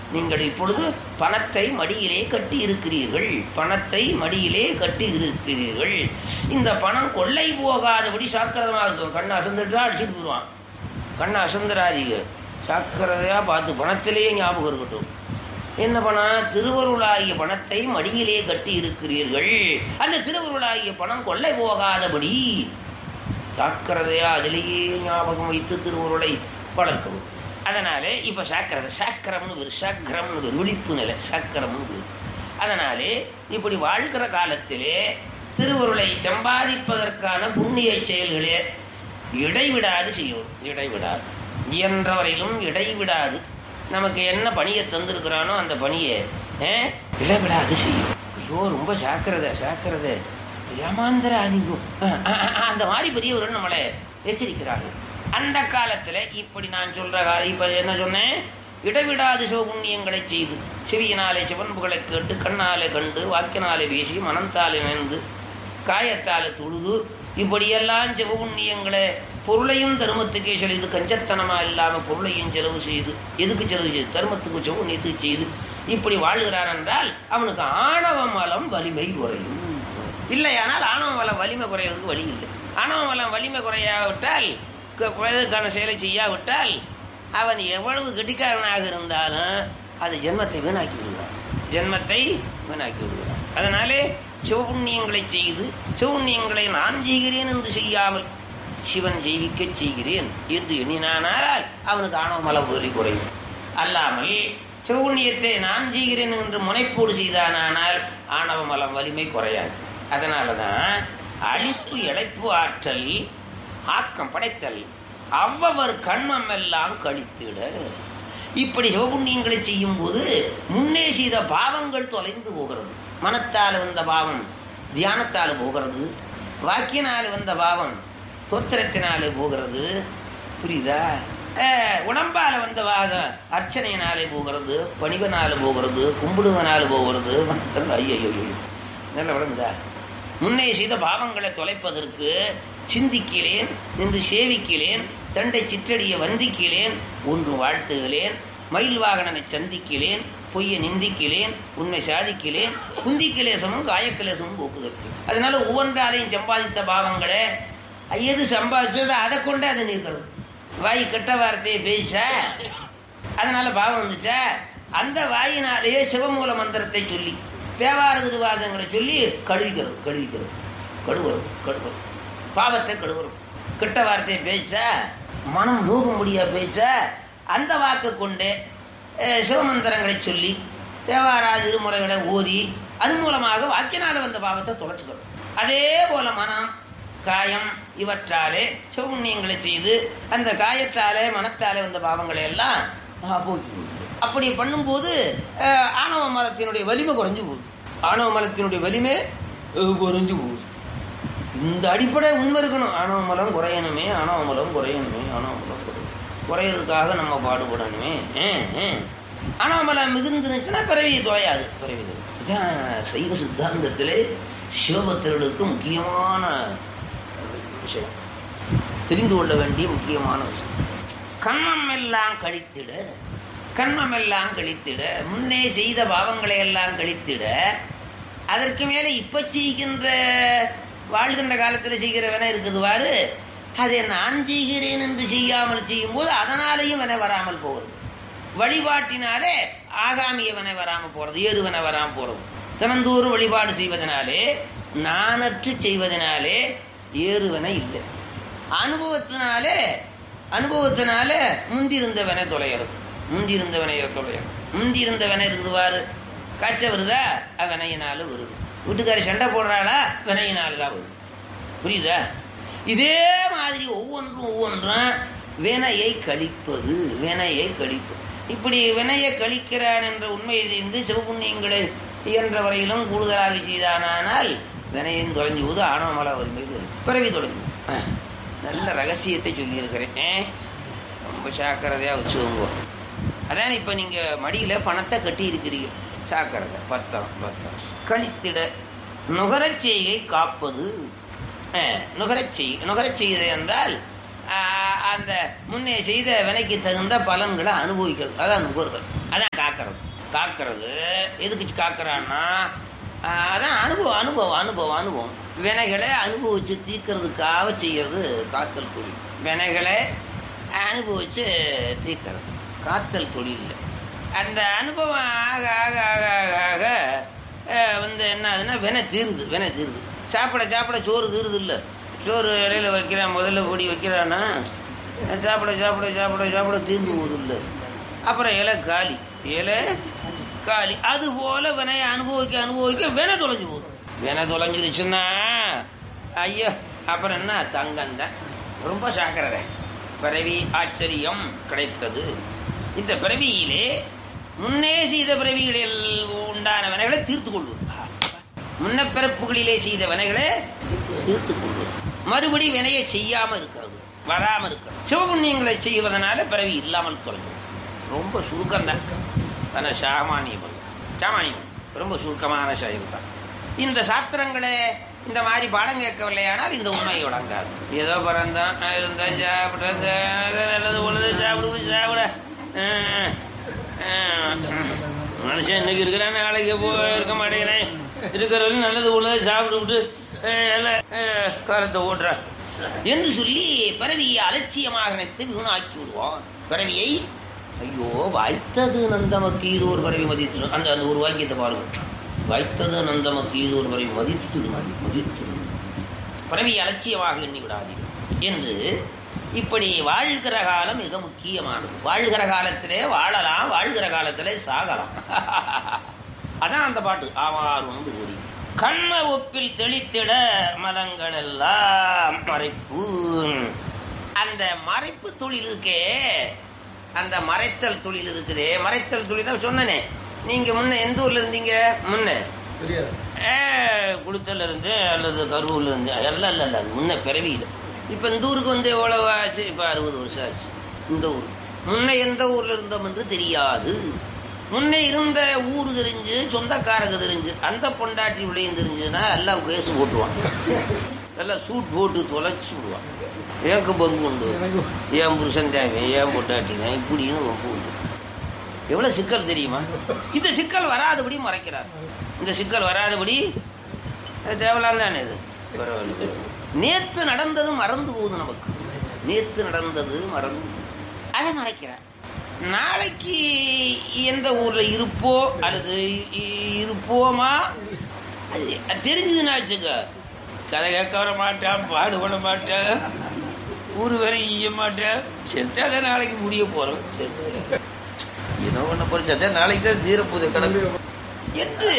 நீங்கள் இப்பொழுது பணத்தை மடியிலே கட்டி இருக்கிறீர்கள் பணத்தை மடியிலே கட்டி இருக்கிறீர்கள் இந்த பணம் கொள்ளை போகாதபடி சாக்கிரதமாக இருக்கும் கண்ணை அசந்துட்டா அடிச்சுட்டு போயிடுவான் கண்ணை அசந்துராதீங்க சாக்கிரதையா பார்த்து பணத்திலேயே ஞாபகம் இருக்கட்டும் என்ன பணம் திருவருளாகிய பணத்தை மடியிலே கட்டி இருக்கிறீர்கள் அந்த திருவருளாகிய பணம் கொள்ளை போகாதபடி சாக்கிரதையா அதிலேயே ஞாபகம் வைத்து திருவருளை வளர்க்கவும் அதனாலே இப்ப சாக்கிரதை சாக்கரம்னு பேரு சாக்கரம்னு பேரு விழிப்பு நிலை சாக்கரம்னு பேரு அதனாலே இப்படி வாழ்கிற காலத்திலே திருவருளை சம்பாதிப்பதற்கான புண்ணிய செயல்களே இடைவிடாது செய்யும் இடைவிடாது இயன்ற வரையிலும் இடைவிடாது நமக்கு என்ன பணியை தந்திருக்கிறானோ அந்த பணியை அஹ், இடைவிடாது செய்யும் ஐயோ ரொம்ப சாக்கிரதை சாக்கிரதை ஏமாந்திராதீங்க அஹ், அஹ், அஹ், அந்த மாதிரி பெரியவர்கள் நம்மளை எச்சரிக்கிறார்கள் அந்த காலத்துல இப்படி நான் சொல்ற கா- இப்ப என்ன சொன்னேன் இடைவிடாது சிவபுண்ணியங்களை செய்து செவியினாலே சிவன்புகளை கேட்டு கண்ணாலே கண்டு வாக்கினாலே பேசி மனத்தாலே நினைந்து காயத்தாலே தொழுது இப்படியெல்லாம் சிவபுண்ணியங்களை பொருளையும் தர்மத்துக்கே செலுது கஞ்சத்தனமா இல்லாம பொருளையும் செலவு செய்து எதுக்கு செலவு செய்து தர்மத்துக்கு சிவபுண்ணியத்துக்கு செய்து இப்படி வாழ்கிறான் என்றால் அவனுக்கு ஆணவ மலம் வலிமை குறையும் இல்லையானால் ஆணவ மலம் வலிமை குறையிறதுக்கு வழி இல்லை ஆணவ மலம் வலிமை குறையாவிட்டால் க- வயதுக்கான செயலை செய்யாவிட்டால் அவன் எவ்வளவு கெட்டிக்காரனாக இருந்தாலும் அது ஜென்மத்தை வீணாக்கி விடுகிறான் ஜென்மத்தை வீணாக்கி விடுகிறான் அதனாலே சிவபுண்ணியங்களை செய்து சிவபுண்ணியங்களை நான் செய்கிறேன் என்று செய்யாமல் சிவன் ஜெயிக்க செய்கிறேன் என்று எண்ணினானால் அவனுக்கு ஆணவ மலம் வலி குறையும் அல்லாமல் சிவபுண்ணியத்தை நான் செய்கிறேன் என்று முனைப்போடு செய்தானால் ஆணவ மலம் வலிமை குறையாது அதனாலதான் அழிப்பு இழைப்பு ஆற்றல் ஆக்கம் படைத்தல் அவ்வவர் கண்மம் எல்லாம் கழித்திட இப்படி சிவபுண்ணியங்களை செய்யும் போது முன்னே செய்த பாவங்கள் தொலைந்து போகிறது மனத்தால் வந்த பாவம் தியானத்தால் போகிறது வாக்கியனால் வந்த பாவம் தோத்திரத்தினாலே போகிறது புரியுதா அஹ், உடம்பால வந்த வாகம் அர்ச்சனையினாலே போகிறது பணிவனால போகிறது கும்பிடுவதனால போகிறது ஐயோ நல்ல விளங்குதா முன்னே செய்த பாவங்களை தொலைப்பதற்கு சிந்திக்கிறேன் நின்று சேவிக்கிறேன் தண்டை சிற்றடிய வந்திக்கிறேன் ஒன்று வாழ்த்துகிறேன் மயில் வாகனனை சந்திக்கிறேன் பொய்யை நிந்திக்கிறேன் உண்மை சாதிக்கிறேன் குந்திக்கிலேசமும் காயக்கிலேசமும் போக்குதல் அதனால ஒவ்வொன்றாலையும் சம்பாதித்த பாவங்களை எது சம்பாதிச்சதோ அதை கொண்டு அதை நீக்கிறது வாய் கெட்ட வார்த்தையை பேசா அதனால பாவம் வந்துச்சா அந்த வாயினாலேயே சிவமூல மந்திரத்தை சொல்லி தேவார திருவாசங்களை சொல்லி கழுவிக்கிறது கழுவிக்கிறது கழுவுறது கழுவுறது பாவத்தை கழுவுறது கெட்ட வார்த்தையை பேச்சா மனம் நோக முடியா பேச்சா அந்த வாக்கு கொண்டு அஹ், சிவமந்திரங்களை சொல்லி தேவாரா திருமுறைகளை ஓதி அது மூலமாக வாக்கினால வந்த பாவத்தை தொலைச்சுக்கணும் அதே போல மனம் காயம் இவற்றாலே சௌண்யங்களை செய்து அந்த காயத்தாலே மனத்தாலே வந்த பாவங்களை எல்லாம் ஆ, போக்கி விடுது. அப்படி பண்ணும்போது அஹ், ஆணவ மலத்தினுடைய வலிமை குறைஞ்சு போகுது ஆணவ மலத்தினுடைய வலிமை அஹ், குறைஞ்சு போகுது இந்த அடிப்படை உண்மை இருக்கணும் ஆணவ மலம் குறையணுமே ஆணவ மலம் குறையணுமே ஆணவ மலம் குறையணும் குறையறதுக்காக நம்ம பாடுபடணுமே அஹ், அஹ். ஆணவ மலம் மிகுந்துருச்சுன்னா பிறவி தொலையாது பிறவி தொலை இதான் சைவ சித்தாந்தத்திலே சிவபக்தர்களுக்கு முக்கியமான விஷயம் தெரிந்து கொள்ள வேண்டிய முக்கியமான விஷயம் கண்மம் எல்லாம் கழித்திட கண்மம் எல்லாம் கழித்திட முன்னே செய்த பாவங்களை எல்லாம் கழித்திட அதற்கு மேலே இப்ப செய்கின்ற வாழ்கின்ற காலத்துல செய்கிற வினை இருக்குது பாரு அதை நான் செய்கிறேன் என்று செய்யாமல் செய்யும் போது அதனாலேயும் வினை வராமல் போகிறது வழிபாட்டினாலே ஆகாமிய வினை வராமல் போறது ஏறு வினை வராமல் போறது தினந்தோறும் வழிபாடு செய்வதனாலே நானற்று செய்வதனாலே ஏறுவனை இல்லை அனுபவத்தினாலே அனுபவத்தினாலே முந்திருந்தவனை தொலைகிறது முந்திருந்தவனை தொலைகிறது முந்திருந்தவனை இருக்குது பாரு காய்ச்ச வருதா வினையினால வருது வீட்டுக்காரி சண்டை போடுறாளா வினையினால தான் வருது புரியுதா இதே மாதிரி ஒவ்வொன்றும் ஒவ்வொன்றும் வினையை கழிப்பது வினையை கழிப்பது இப்படி வினையை கழிக்கிறான் என்ற உண்மையை தெரிந்து சிவபுண்ணியங்களை இயன்ற வரையிலும் கூடுதலாக செய்தானால் வினையும் தொலைஞ்சு போது ஆணவ மல வறுமை தொலைஞ்சு. பிறவி தொலைஞ்சு அஹ், நல்ல ரகசியத்தை சொல்லியிருக்கிறேன் அஹ், ரொம்ப சாக்கிரதையா வச்சுக்கோங்க அதான் இப்ப நீங்க மடியில பணத்தை கட்டி இருக்கிறீங்க சாக்கிரதை பத்திரம் பத்திரம் கழித்திட நுகரச் செய்கை காப்பது அஹ், நுகரச் செய் நுகரச் செய்வது என்றால் ஆஹ், அந்த முன்னே செய்த வினைக்கு தகுந்த பலன்களை அனுபவிக்கிறது அதான் நுகர்தல் அதான் காக்க காக்கிறது காக்கிறது எதுக்கு காக்கிறான்னா ஆஹ், அதான் அனுபவம் அனுபவம் அனுபவம் அனுபவம் வினைகளை அனுபவிச்சு தீர்க்கறதுக்காக செய்யறது காத்தல் தொழில் வினைகளை அனுபவிச்சு தீர்க்கறது காத்தல் தொழில் அந்த அனுபவம் ஆக ஆக ஆக ஆக ஆக அஹ், வந்து என்ன ஆகுதுன்னா வினை தீருது வினை தீருது சாப்பிட சாப்பிட சோறு தீருது இல்லை சோறு இலையில வைக்கிறான் முதல்ல பொடி வைக்கிறான்னா சாப்பிட சாப்பிட சாப்பிட சாப்பிட தீர்ந்து போகுது இல்லை அப்புறம் இலை காலி இலை காலி அது போல வினையை அனுபவிக்க அனுபவிக்க வினை தொலைஞ்சு போகுது வினை தொலைஞ்சிருச்சுன்னா ஐயோ அப்புறம் என்ன தங்கந்தான் ரொம்ப சாக்கிறத பிறவி ஆச்சரியம் கிடைத்தது இந்த பிறவியிலே முன்னே செய்த பிறவிகளில் உண்டான வினைகளை தீர்த்து கொள்வது முன்ன பிறப்புகளிலே செய்த வினைகளை தீர்த்து கொள்வது மறுபடி வினையை செய்யாம இருக்கிறது வராம இருக்கிறது சிவபுண்ணியங்களை செய்வதனால பிறவி இல்லாமல் தொலைகிறது ரொம்ப சுருக்கம் தான் ஆனா சாமானியம் அல்ல. சாமானியம் ரொம்ப சுருக்கமான செயல் தான் இந்த சாத்திரங்களை இந்த மாதிரி பாடம் கேட்கவில்லையானால் இந்த உண்மை விளங்காது ஏதோ பிறந்தான் இருந்தான் சாப்பிட்டு நல்லது பொழுது சாப்பிடு சாப்பிட அஹ், அஹ், மனுஷன் இன்னைக்கு இருக்கிறான் நாளைக்கு போ இருக்க மாட்டேங்கிறேன் இருக்கிறவரையும் நல்லது பொழுது சாப்பிட்டு விட்டு அஹ், எல்லாம் அஹ், காலத்தை ஓட்டுற என்று சொல்லி பிறவியை அலட்சியமாக நினைத்து வீணாக்கி விடுவோம் பிறவியை ஐயோ வாய்த்தது நந்தமக்கு இது ஒரு பறவை மதித்து அந்த அந்த ஒரு வாக்கியத்தை பாருங்க வாய்த்தது நந்தமக்கு இது ஒரு பறவை மதித்து மதி மதித்து பறவை அலட்சியமாக எண்ணி விடாதீர்கள் என்று இப்படி வாழ்கிற காலம் மிக முக்கியமானது வாழ்கிற காலத்திலே வாழலாம் வாழ்கிற காலத்திலே சாகலாம் அதான் அந்த பாட்டு ஆவாரும் திருவடி கண்ண ஒப்பில் தெளித்திட மலங்கள் எல்லாம் மறைப்பு அந்த மறைப்பு தொழில் இருக்கே அந்த மறைத்தல் தொழில் இருக்குதே மறைத்தல் தொழில் தான் சொன்னனே நீங்க முன்ன எந்த ஊர்ல இருந்தீங்க முன்ன தெரியாது ஏ, குளுத்தல்ல இருந்து அல்லது கரூர்ல இருந்து எல்லாம் இல்ல இல்ல முன்ன பிறவியில இப்ப இந்த ஊருக்கு வந்து எவ்வளவு ஆச்சு இப்ப அறுபது வருஷம் ஆச்சு இந்த ஊர் முன்ன எந்த ஊர்ல இருந்தோம் என்று தெரியாது முன்ன இருந்த ஊர் தெரிஞ்சு சொந்தக்காரங்க தெரிஞ்சு அந்த பொண்டாட்டி விளையும் தெரிஞ்சுன்னா எல்லாம் கேஸ் போட்டுருவான் எல்லாம் சூட் போட்டு தொலைச்சு விடுவான் எனக்கு பங்கு உண்டு எனக்கு ஏன் புருஷன் தேவை ஏன் பொண்டாட்டிங்க இப்படின்னு வம்பு உண்டு எவ்வளவு சிக்கல் தெரியுமா இந்த சிக்கல் வராதபடி மறைக்கிறார் இந்த சிக்கல் வராதபடி அது தேவலாம் தானே இது பரவாயில்ல, பரவாயில்ல. நேத்து நடந்தது மறந்து போகுது நமக்கு நேத்து நடந்தது மறந்து போகுது. அதை மறைக்கிறார் நாளைக்கு எந்த ஊர்ல இருப்போ அல்லது இ- இருப்போமா அது அது தெரிஞ்சதுன்னா வச்சுக்க கதை கேட்க வர மாட்டான் பாடுபட மாட்டான் ஊர் வரை ஈய மாட்டேன் செத்தாதான் நாளைக்கு முடிய போறோம் செத்து என்ன பண்ண போற செத்தா நாளைக்கு தான் தீரப்போகுது கணக்கு என்று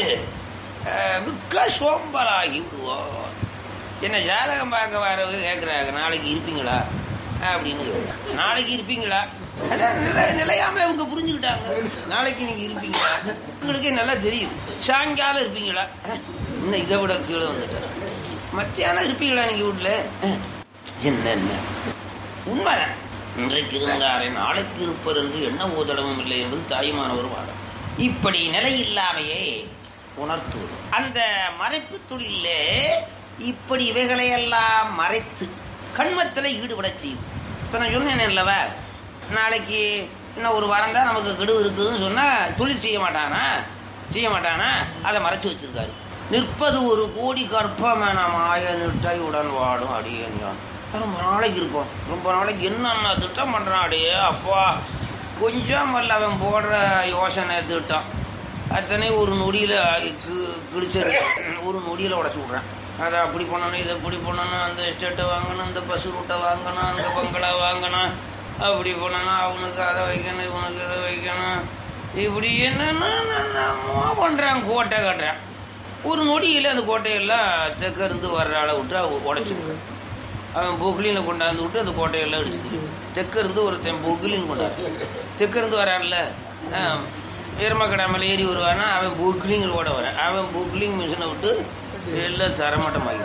அஹ், மிக்க சோம்பலாகி விடுவோம் என்ன ஜாதகம் பார்க்க வரவங்க கேட்குறாங்க நாளைக்கு இருப்பீங்களா அப்படின்னு கேக்குறாங்க. நாளைக்கு இருப்பீங்களா அதான் நிலை நிலையாம அவங்க புரிஞ்சுக்கிட்டாங்க நாளைக்கு நீங்க இருப்பீங்களா உங்களுக்கே நல்லா தெரியுது சாயங்காலம் இருப்பீங்களா அஹ், இன்னும் இதை விட கீழே வந்துட்டேன் மத்தியானம் இருப்பீங்களா நீங்க வீட்டுல அஹ், என்ன என்ன உண்மைதான் இன்றைக்கு இருந்தாரே நாளைக்கு இருப்பர் என்று என்ன ஓதடமும் இல்லை என்பது தாயுமானவர் வாதம் இப்படி நிலையில்லாமையே உணர்த்துவது அந்த மறைப்பு தொழிலே இப்படி இவைகளையெல்லாம் மறைத்து கண்மத்தில் ஈடுபடச் செய்யுது இப்ப நான் சொன்னேன் அல்லவா நாளைக்கு இன்னும் ஒரு வாரம் தான் நமக்கு கெடு இருக்குதுன்னு சொன்னா தொழில் செய்ய மாட்டானா செய்ய மாட்டானா அதை மறைச்சு வச்சிருக்காரு நிற்பது ஒரு கோடி கற்பமென மாய நிட்டை உடன் வாடும் அடியேன் யான். ரொம்ப நாளைக்கு இருப்போம் ரொம்ப நாளைக்கு என்னென்ன திட்டம் பண்றான் அடியே அப்பா கொஞ்சம் அல்ல அவன் போடுற யோசனை திட்டம் அத்தனை ஒரு நொடியில கி- கிழிச்சிரு ஒரு நொடியில உடச்சு விடுறேன் அதை அப்படி பண்ணணும் இதை இப்படி பண்ணணும் அந்த எஸ்டேட்டை வாங்கணும் இந்த பஸ் ரூட்டை வாங்கணும் அந்த பங்களா வாங்கணும் அப்படி பண்ணணும் அவனுக்கு அதை வைக்கணும் இவனுக்கு இதை வைக்கணும் இப்படி என்னென்னமோ பண்றான் கோட்டை கட்டுறான் ஒரு நொடியில் அந்த கோட்டையெல்லாம் தெற்க இருந்து வர்ற ஆளை விட்டு உடச்சு அவன் பொக்லினில் கொண்டாந்து விட்டு அந்த கோட்டையெல்லாம் அடிச்சு தெற்க இருந்து ஒருத்தன் பொக்லின் கொண்டாரு தெற்க இருந்து வரான்ல எருமக்கடை மேலே ஏறி வருவானா அவன் பொக்லிங்கில் ஓட வரான் அவன் பொக்லிங் மிஷினை விட்டு எல்லாம் தரமட்டமாகி